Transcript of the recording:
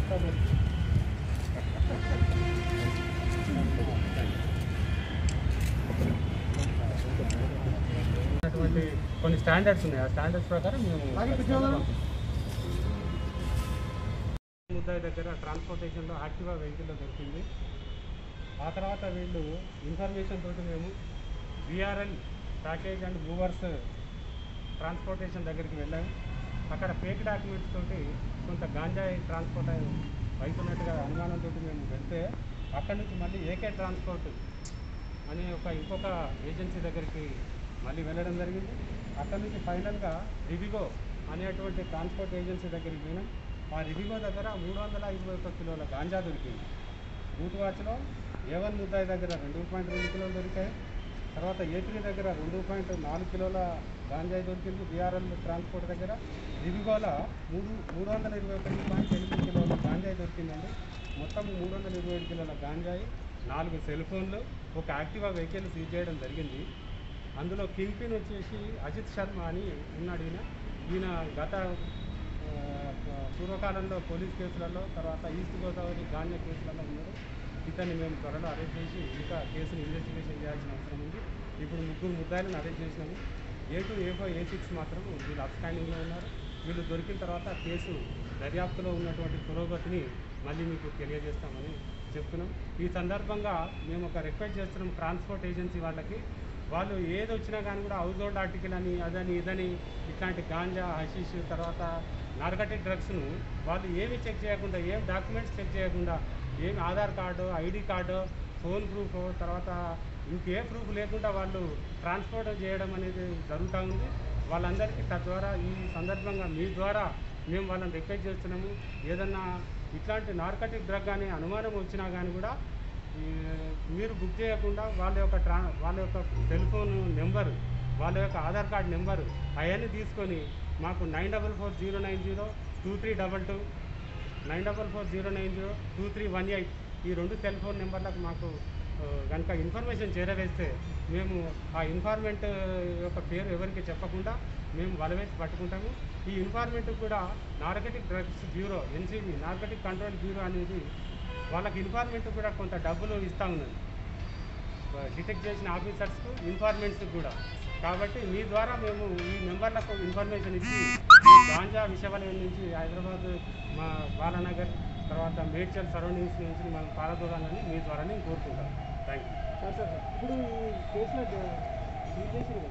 వస్తాను అటువంటి కొన్ని స్టాండర్డ్స్ ఉన్నాయి ఆ స్టాండర్డ్స్ ప్రకారం మేము ముద్దాయి దగ్గర ట్రాన్స్పోర్టేషన్లో యాక్టివా వెహికల్లో దొరికింది ఆ తర్వాత వీళ్ళు ఇన్ఫర్మేషన్ తోటి మేము VRL package and movers transportation దగ్గరికి వెళ్ళాము అక్కడ ఫేక్ డాక్యుమెంట్స్ తోటి కొంత గాంజాయి ట్రాన్స్పోర్ట్ అయి- అవుతున్నట్టుగా అనుమానంతో మేము వెళ్తే అక్కడి నుంచి మళ్ళీ ఏకే ట్రాన్స్పోర్ట్ అనే ఒక ఇంకొక ఏజెన్సీ దగ్గరికి మళ్ళీ వెళ్ళడం జరిగింది అక్కడ నుంచి ఫైనల్గా రివిగో అనేటువంటి ట్రాన్స్పోర్ట్ ఏజెన్సీ దగ్గరికి పోయినాం ఆ రివిగో దగ్గర మూడు వందల ఇరవై ఒక్క కిలోల గాంజా దొరికింది బూత్ వాచ్లో ఏవన్ ముద్దాయి దగ్గర రెండు పాయింట్ రెండు కిలోలు దొరికాయి తర్వాత ఏపీ దగ్గర రెండు పాయింట్ నాలుగు కిలోల గాంజాయి దొరికింది బీఆర్ఎల్ ట్రాన్స్పోర్ట్ దగ్గర రివిగోల మూడు మూడు వందల ఇరవై ఒకటి పాయింట్ ఎనిమిది కిలోల గాంజాయి దొరికిందండి మొత్తం మూడు వందల ఇరవై ఏడు కిలోల గాంజాయి నాలుగు సెల్ ఫోన్లు ఒక యాక్టివా వెహికల్ సీజ్ చేయడం జరిగింది అందులో కింగ్ పిన్ వచ్చేసి అజిత్ శర్మ అని ఉన్నాడు ఈయన ఈయన గత ఆ, పూర్వకాలంలో పోలీస్ కేసులలో తర్వాత ఈస్ట్ గోదావరి గాంజా కేసులలో ఉన్నాడు ఇతన్ని మేము త్వరలో అరెస్ట్ చేసి ఇంకా కేసును ఇన్వెస్టిగేషన్ చేయాల్సిన అవసరం ఉంది ఇప్పుడు ముగ్గురు ముద్దాయిలను అరెస్ట్ చేసినాము A two A five A six మాత్రం వీళ్ళు అప్స్టాండింగ్లో ఉన్నారు వీళ్ళు దొరికిన తర్వాత కేసు దర్యాప్తులో ఉన్నటువంటి పురోగతిని మళ్ళీ మీకు తెలియజేస్తామని చెప్తున్నాం ఈ సందర్భంగా మేము ఒక రిక్వెస్ట్ చేస్తున్నాం ట్రాన్స్పోర్ట్ ఏజెన్సీ వాళ్ళకి వాళ్ళు ఏది వచ్చినా కానీ కూడా హౌస్ హోల్డ్ ఆర్టికల్ అని అదని ఇదని ఇట్లాంటి గాంజా హషీష్ తర్వాత నార్కటిక్ డ్రగ్స్ను వాళ్ళు ఏమి చెక్ చేయకుండా ఏం డాక్యుమెంట్స్ చెక్ చేయకుండా ఏమి Aadhaar card ID card phone proof తర్వాత ఇంకే ప్రూఫ్ లేకుండా వాళ్ళు ట్రాన్స్పోర్ట్ చేయడం అనేది జరుగుతూ ఉంది వాళ్ళందరికీ తద్వారా ఈ సందర్భంగా మీ ద్వారా మేము వాళ్ళని రిక్వెస్ట్ చేస్తున్నాము ఏదన్నా ఇట్లాంటి నార్కటిక్ డ్రగ్ అనే అనుమానం వచ్చినా కానీ కూడా ఈ మీరు బుక్ చేయకుండా వాళ్ళ యొక్క ట్రా వాళ్ళ యొక్క సెల్ ఫోన్ నెంబర్ వాళ్ళ యొక్క ఆధార్ కార్డ్ నెంబర్ అవన్నీ తీసుకొని మాకు nine double four zero nine zero two three double two nine double four zero nine zero two three one eight ఈ రెండు సెల్ ఫోన్ నెంబర్లకు మాకు కనుక ఇన్ఫర్మేషన్ చేరవేస్తే మేము ఆ ఇన్ఫార్మెంట్ యొక్క పేరు ఎవరికి చెప్పకుండా మేము వలవేసి పట్టుకుంటాము ఈ ఇన్ఫార్మెంట్ కూడా narcotic drugs bureau NCB narcotic control bureau అనేది వాళ్ళకి ఇన్ఫార్మెంట్ కూడా కొంత డబ్బులు ఇస్తూ ఉన్నది డిటెక్ట్ చేసిన ఆఫీసర్స్కు ఇన్ఫార్మెంట్స్ కూడా కాబట్టి మీ ద్వారా మేము ఈ మెంబర్లకు ఇన్ఫర్మేషన్ ఇచ్చి ఈ గాంజా విషవలయం నుంచి హైదరాబాద్ మా బాలానగర్ తర్వాత మేడ్చల్ సరౌండింగ్స్ నుంచి మనం పారదూరాలని మీ ద్వారానే కోరుకుంటాం థ్యాంక్ యూ సార్ సార్ ఇప్పుడు ఈ కేసులో డీల్ చేసిన